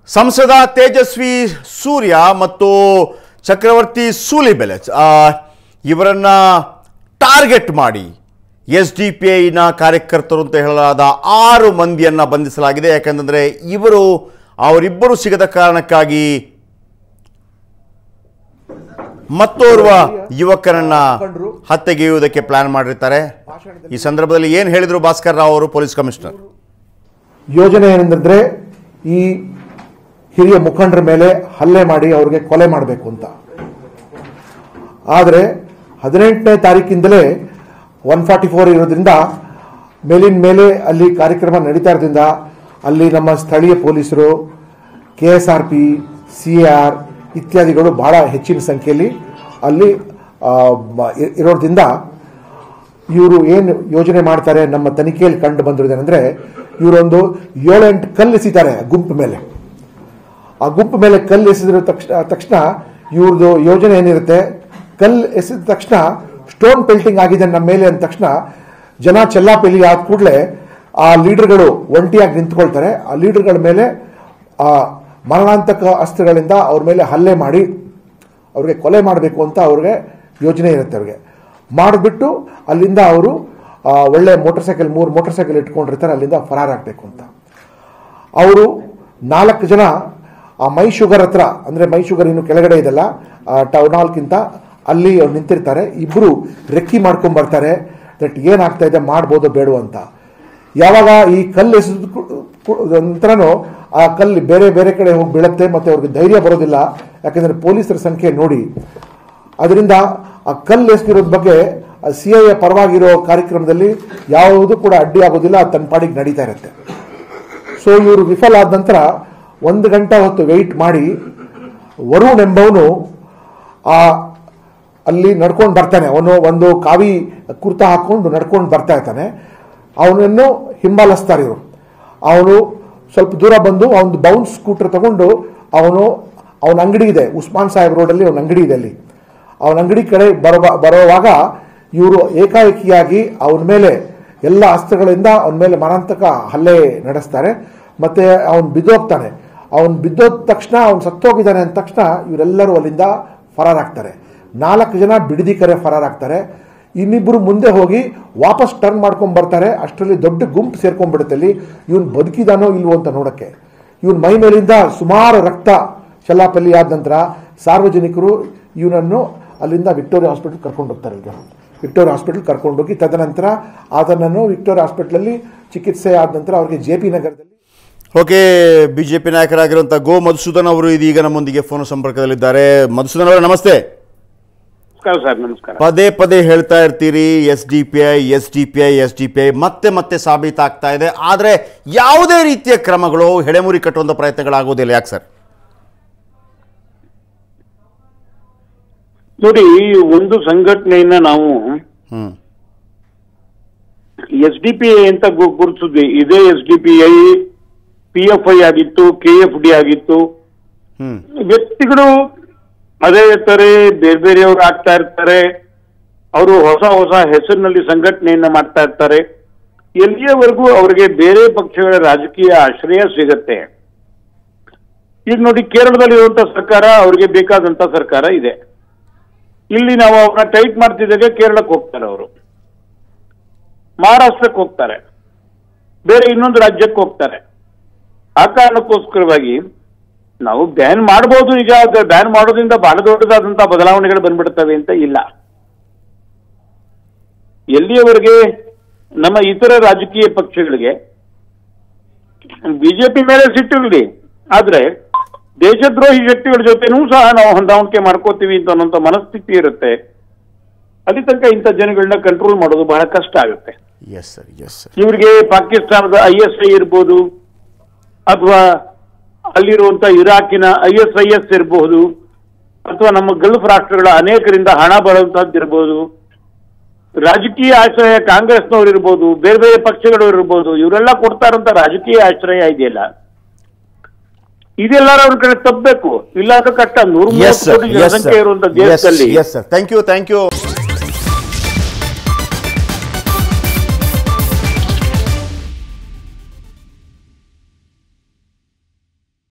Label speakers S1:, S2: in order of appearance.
S1: ಸಂಸದ ತೇಜಸ್ವಿ ಸೂರ್ಯ ಮತ್ತು ಚಕ್ರವರ್ತಿ ಸೂಲಿಬೆಲೆ ಆ, ಇವರನ್ನ ಟಾರ್ಗೆಟ್ ಮಾಡಿ ಎಸ್ ಡಿ ಪಿ ಐನ ಕಾರ್ಯಕರ್ತರು ಅಂತ ಹೇಳಲಾದ ಆರು ಮಂದಿಯನ್ನ ಬಂಧಿಸಲಾಗಿದೆ ಯಾಕಂತಂದ್ರೆ ಇವರು ಅವರಿಬ್ಬರು ಸಿಗದ ಕಾರಣಕ್ಕಾಗಿ ಮತ್ತೋರ್ವ ಯುವಕರನ್ನ ಹತ್ಯೆಗೆಯುವುದಕ್ಕೆ ಪ್ಲಾನ್ ಮಾಡಿರ್ತಾರೆ ಈ ಸಂದರ್ಭದಲ್ಲಿ ಏನು ಹೇಳಿದ್ರು ಭಾಸ್ಕರ್ ರಾವ್ ಅವರು ಪೊಲೀಸ್ ಕಮಿಷನರ್
S2: ಯೋಜನೆ ಏನಂದ್ರೆ ಈ ಹಿರಿಯ ಮುಖಂಡರ ಮೇಲೆ ಹಲ್ಲೆ ಮಾಡಿ ಅವ್ರಿಗೆ ಕೊಲೆ ಮಾಡಬೇಕು ಅಂತ ಆದರೆ ಹದಿನೆಂಟನೇ ತಾರೀಕಿಂದಲೇ ಒನ್ ಫಾರ್ಟಿ ಫೋರ್ ಇರೋದ್ರಿಂದ ಮೇಲಿನ ಮೇಲೆ ಅಲ್ಲಿ ಕಾರ್ಯಕ್ರಮ ನಡೀತಾ ಇರೋದ್ರಿಂದ ಅಲ್ಲಿ ನಮ್ಮ ಸ್ಥಳೀಯ ಪೊಲೀಸರು K S R P C R ಇತ್ಯಾದಿಗಳು ಬಹಳ ಹೆಚ್ಚಿನ ಸಂಖ್ಯೆಯಲ್ಲಿ ಅಲ್ಲಿ ಆ, ಮ- ಇ- ಇರೋದ್ರಿಂದ ಇವರು ಏನು ಯೋಜನೆ ಮಾಡ್ತಾರೆ ನಮ್ಮ ತನಿಖೆಯಲ್ಲಿ ಕಂಡು ಬಂದಿರೋದೇನೆಂದ್ರೆ ಇವರೊಂದು ಏಳೆಂಟು ಕಲ್ಲು ಎಸಿತಾರೆ ಗುಂಪು ಮೇಲೆ ಆ ಗುಂಪು ಮೇಲೆ ಕಲ್ಲು ಎಸೆದಿರೋ ತಕ್ಷಣ ತಕ್ಷಣ ಇವ್ರದ್ದು ಯೋಜನೆ ಏನಿರುತ್ತೆ ಕಲ್ಲು ಎಸೆದ ತಕ್ಷಣ ಸ್ಟೋನ್ ಪೆಲ್ಟಿಂಗ್ ಆಗಿದೆ ನಮ್ಮ ಮೇಲೆ ಅಂದ ತಕ್ಷಣ ಜನ ಚೆಲ್ಲಾಪಿಲ್ಲಿ ಆದ ಕೂಡಲೇ ಆ ಲೀಡರ್ಗಳು ಒಂಟಿಯಾಗಿ ನಿಂತ್ಕೊಳ್ತಾರೆ ಆ ಲೀಡರ್ಗಳ ಮೇಲೆ ಆ ಮರಣಾಂತಕ ಅಸ್ತ್ರಗಳಿಂದ ಅವ್ರ ಮೇಲೆ ಹಲ್ಲೆ ಮಾಡಿ ಅವ್ರಿಗೆ ಕೊಲೆ ಮಾಡಬೇಕು ಅಂತ ಅವ್ರಿಗೆ ಯೋಜನೆ ಇರುತ್ತೆ ಅವ್ರಿಗೆ ಮಾಡಿಬಿಟ್ಟು ಅಲ್ಲಿಂದ ಅವರು ಆ, ಒಳ್ಳೆ ಮೋಟರ್ ಸೈಕಲ್ ಮೂರು ಮೋಟರ್ ಸೈಕಲ್ ಇಟ್ಕೊಂಡಿರ್ತಾರೆ ಅಲ್ಲಿಂದ ಫರಾರಾಗಬೇಕು ಅಂತ ಅವರು ನಾಲ್ಕು ಜನ ಆ ಮೈ ಶುಗರ್ ಹತ್ರ ಅಂದರೆ ಮೈ ಶುಗರ್ ಇನ್ನು ಕೆಳಗಡೆ ಇದೆಲ್ಲ ಟೌನ್ ಹಾಲ್ಗಿಂತ ಅಲ್ಲಿ ಅವ್ರು ನಿಂತಿರ್ತಾರೆ ಇಬ್ಬರು ರೆಕ್ಕಿ ಮಾಡ್ಕೊಂಡ್ ಬರ್ತಾರೆ ದಟ್ ಏನಾಗ್ತಾ ಇದೆ ಮಾಡ್ಬೋದೋ ಬೇಡೋ ಅಂತ ಯಾವಾಗ ಈ ಕಲ್ಲು ಎಸೆದ ನಂತರನೂ ಆ ಕಲ್ಲು ಬೇರೆ ಬೇರೆ ಕಡೆ ಹೋಗಿ ಬೀಳುತ್ತೆ ಮತ್ತೆ ಅವ್ರಿಗೆ ಧೈರ್ಯ ಬರೋದಿಲ್ಲ ಯಾಕಂದ್ರೆ ಪೊಲೀಸರ ಸಂಖ್ಯೆ ನೋಡಿ ಅದರಿಂದ ಆ ಕಲ್ಲು ಎಸೆದಿರೋದ್ ಬಗ್ಗೆ ಸಿ ಐ ಪರವಾಗಿರೋ ಕಾರ್ಯಕ್ರಮದಲ್ಲಿ ಯಾವುದೂ ಕೂಡ ಅಡ್ಡಿ ಆಗೋದಿಲ್ಲ ಅದು ತನ್ನ ಪಾಡಿಗೆ ನಡೀತಾ ಇರುತ್ತೆ ಸೊ ಇವರು ವಿಫಲ ಆದ ನಂತರ ಒಂದು ಗಂಟೆ ಹೊತ್ತು ವೆಯ್ಟ್ ಮಾಡಿ ವರುಣ್ ಎಂಬವನು ಆ ಅಲ್ಲಿ ನಡ್ಕೊಂಡು ಬರ್ತಾನೆ ಅವನು ಒಂದು ಕಾವಿ ಕುರ್ತಾ ಹಾಕೊಂಡು ನಡ್ಕೊಂಡು ಬರ್ತಾ ಇರ್ತಾನೆ ಅವನನ್ನು ಹಿಂಬಾಲಿಸ್ತಾರೆ ಇವರು ಅವನು ಸ್ವಲ್ಪ ದೂರ ಬಂದು ಅವನು ಬೌನ್ಸ್ ಸ್ಕೂಟರ್ ತಗೊಂಡು ಅವನು ಅವನ ಅಂಗಡಿ ಇದೆ ಉಸ್ಮಾನ್ ಸಾಹೇಬ್ ರೋಡಲ್ಲಿ ಅವನ ಅಂಗಡಿ ಇದೆ ಅಲ್ಲಿ ಅವನ ಅಂಗಡಿ ಕಡೆ ಬರುವ ಬರುವಾಗ ಇವರು ಏಕಾಏಕಿಯಾಗಿ ಅವನ ಮೇಲೆ ಎಲ್ಲ ಅಸ್ತ್ರಗಳಿಂದ ಅವನ ಮೇಲೆ ಮರಣಾಂತಕ ಹಲ್ಲೆ ನಡೆಸ್ತಾರೆ ಮತ್ತೆ ಅವನು ಬಿದ್ದೋಗ್ತಾನೆ ಅವನು ಬಿದ್ದೋದ ತಕ್ಷಣ ಅವನು ಸತ್ತೋಗಿದ್ದಾನೆ ಅಂದ ತಕ್ಷಣ ಇವರೆಲ್ಲರೂ ಅಲ್ಲಿಂದ ಫರಾರಾಗ್ತಾರೆ ನಾಲ್ಕು ಜನ ಬಿಡದಿ ಕರೆ ಫರಾರಾಗ್ತಾರೆ ಇನ್ನಿಬ್ಬರು ಮುಂದೆ ಹೋಗಿ ವಾಪಸ್ ಟರ್ನ್ ಮಾಡ್ಕೊಂಡ್ ಬರ್ತಾರೆ ಅಷ್ಟರಲ್ಲಿ ದೊಡ್ಡ ಗುಂಪು ಸೇರ್ಕೊಂಡ್ಬಿಡುತ್ತೆ ಅಲ್ಲಿ ಇವನು ಬದುಕಿದಾನೋ ಇಲ್ವೋ ಅಂತ ನೋಡಕ್ಕೆ ಇವನ್ ಮೈ ಮೇಲಿಂದ ಸುಮಾರು ರಕ್ತ ಚಲ್ಲಾಪಲ್ಲಿ ಆದ ನಂತರ ಸಾರ್ವಜನಿಕರು ಇವನನ್ನು ಅಲ್ಲಿಂದ ವಿಕ್ಟೋರಿಯಾ ಹಾಸ್ಪಿಟಲ್ ಕರ್ಕೊಂಡು ಹೋಗ್ತಾರೆ ಈಗ ವಿಕ್ಟೋರಿಯಾ ಹಾಸ್ಪಿಟಲ್ ಕರ್ಕೊಂಡೋಗಿ ತದನಂತರ ಆತನನ್ನು ವಿಕ್ಟೋರಿಯಾ ಹಾಸ್ಪಿಟಲಲ್ಲಿ ಚಿಕಿತ್ಸೆ ಆದ ನಂತರ ಅವರಿಗೆ ಜೆ ಪಿ ನಗರದಲ್ಲಿ
S1: ಓಕೆ ಬಿಜೆಪಿ ನಾಯಕರಾಗಿರುವಂಥ ಗೋ ಮಧುಸೂದನ್ ಅವರು ಇದೀಗ ನಮ್ಮೊಂದಿಗೆ ಫೋನ್ ಸಂಪರ್ಕದಲ್ಲಿದ್ದಾರೆ ಮಧುಸೂದನ್ ಅವರೇ ನಮಸ್ತೆ
S3: ನಮಸ್ಕಾರ ಸರ್ ನಮಸ್ಕಾರ
S1: ಪದೇ ಪದೇ ಹೇಳ್ತಾ ಇರ್ತೀರಿ S D P I S D P I S D P I ಮತ್ತೆ ಮತ್ತೆ ಸಾಬೀತಾಗ್ತಾ ಇದೆ ಆದರೆ ಯಾವುದೇ ರೀತಿಯ ಕ್ರಮಗಳು ಹೆಡೆಮುರಿ ಕಟ್ಟುವಂಥ ಪ್ರಯತ್ನಗಳಾಗೋದಿಲ್ಲ ಯಾಕೆ ಸರ್
S3: ನೋಡಿ ಒಂದು ಸಂಘಟನೆಯನ್ನ ನಾವು
S1: ಹ್ಞೂ
S3: ಎಸ್ ಡಿ ಪಿ ಐ ಅಂತ ಗು- ಗುರುತಿಸಿದ್ವಿ ಇದೇ S D P I P F I ಆಗಿತ್ತು ಕೆ ಎಫ್ ಡಿ ಆಗಿತ್ತು
S1: ಹ್ಞೂ
S3: ವ್ಯಕ್ತಿಗಳು ಅದೇ ಇರ್ತಾರೆ ಬೇರೆ ಬೇರೆಯವರು ಆಗ್ತಾ ಇರ್ತಾರೆ ಅವರು ಹೊಸ ಹೊಸ ಹೆಸರಿನಲ್ಲಿ ಸಂಘಟನೆಯನ್ನ ಮಾಡ್ತಾ ಇರ್ತಾರೆ ಎಲ್ಲಿಯವರೆಗೂ ಅವರಿಗೆ ಬೇರೆ ಪಕ್ಷಗಳ ರಾಜಕೀಯ ಆಶ್ರಯ ಸಿಗತ್ತೆ ಈಗ ನೋಡಿ ಕೇರಳದಲ್ಲಿ ಇರುವಂತ ಸರ್ಕಾರ ಅವರಿಗೆ ಬೇಕಾದಂತ ಸರ್ಕಾರ ಇದೆ ಇಲ್ಲಿ ನಾವು ಅವ್ರನ್ನ ಟೈಟ್ ಮಾಡ್ತಿದ್ದಾಗ ಕೇರಳಕ್ಕೆ ಹೋಗ್ತಾರೆ ಅವರು ಮಹಾರಾಷ್ಟ್ರಕ್ಕೆ ಹೋಗ್ತಾರೆ ಬೇರೆ ಇನ್ನೊಂದು ರಾಜ್ಯಕ್ಕೆ ಹೋಗ್ತಾರೆ ಆ ಕಾರಣಕ್ಕೋಸ್ಕರವಾಗಿ ನಾವು ಬ್ಯಾನ್ ಮಾಡಬಹುದು ಈಗ ಬ್ಯಾನ್ ಮಾಡೋದ್ರಿಂದ ಬಹಳ ದೊಡ್ಡದಾದಂತಹ ಬದಲಾವಣೆಗಳು ಬಂದ್ಬಿಡ್ತವೆ ಅಂತ ಇಲ್ಲ ಎಲ್ಲಿಯವರೆಗೆ ನಮ್ಮ ಇತರ ರಾಜಕೀಯ ಪಕ್ಷಗಳಿಗೆ ಬಿಜೆಪಿ ಮೇಲೆ ಸಿಟ್ಟಿರಲಿ ಆದ್ರೆ ದೇಶದ್ರೋಹಿ ಶಕ್ತಿಗಳ ಜೊತೆನೂ ಸಹ ನಾವು ಹೊಂದಾಣಿಕೆ ಮಾಡ್ಕೋತೀವಿ ಅಂತ ಅನ್ನೋಂಥ ಮನಸ್ಥಿತಿ ಇರುತ್ತೆ ಅಲ್ಲಿ ತನಕ ಇಂಥ ಜನಗಳನ್ನ ಕಂಟ್ರೋಲ್ ಮಾಡೋದು ಬಹಳ ಕಷ್ಟ ಆಗುತ್ತೆ
S1: ಎಸ್ ಸರ್ ಎಸ್ ಸರ್
S3: ಇವರಿಗೆ ಪಾಕಿಸ್ತಾನದ ಐ ಎಸ್ ಐ ಇರ್ಬೋದು ಅಥವಾ ಅಲ್ಲಿರುವಂತ ಇರಾಕಿನ ಐ ಎಸ್ ಐ ಎಸ್ ಇರಬಹುದು ಅಥವಾ ನಮ್ಮ ಗಲ್ಫ್ ರಾಷ್ಟ್ರಗಳ ಅನೇಕರಿಂದ ಹಣ ಬರುವಂತಹದ್ದು ಇರ್ಬೋದು ರಾಜಕೀಯ ಆಶ್ರಯ ಕಾಂಗ್ರೆಸ್ನವ್ರು ಇರ್ಬೋದು ಬೇರೆ ಬೇರೆ ಪಕ್ಷಗಳು ಇರ್ಬೋದು ಇವರೆಲ್ಲ ಕೊಡ್ತಾ ಇರೋಂಥ ರಾಜಕೀಯ ಆಶ್ರಯ ಇದೆಯಲ್ಲ ಇದೆಲ್ಲರ ಅವ್ರ ಕಡೆ ತಪ್ಪಬೇಕು ಇಲ್ಲ ಅಂದ್ರೆ ಕಷ್ಟ ನೂರ
S1: ಎಸ್
S3: ಮೂವತ್ತು
S1: ಸರ್
S3: ಕೋಟಿ
S1: ಎಸ್
S3: ಜನಸಂಖ್ಯೆ ಇರುವಂತ ದೇಶದಲ್ಲಿ
S1: yes sir thank you thank you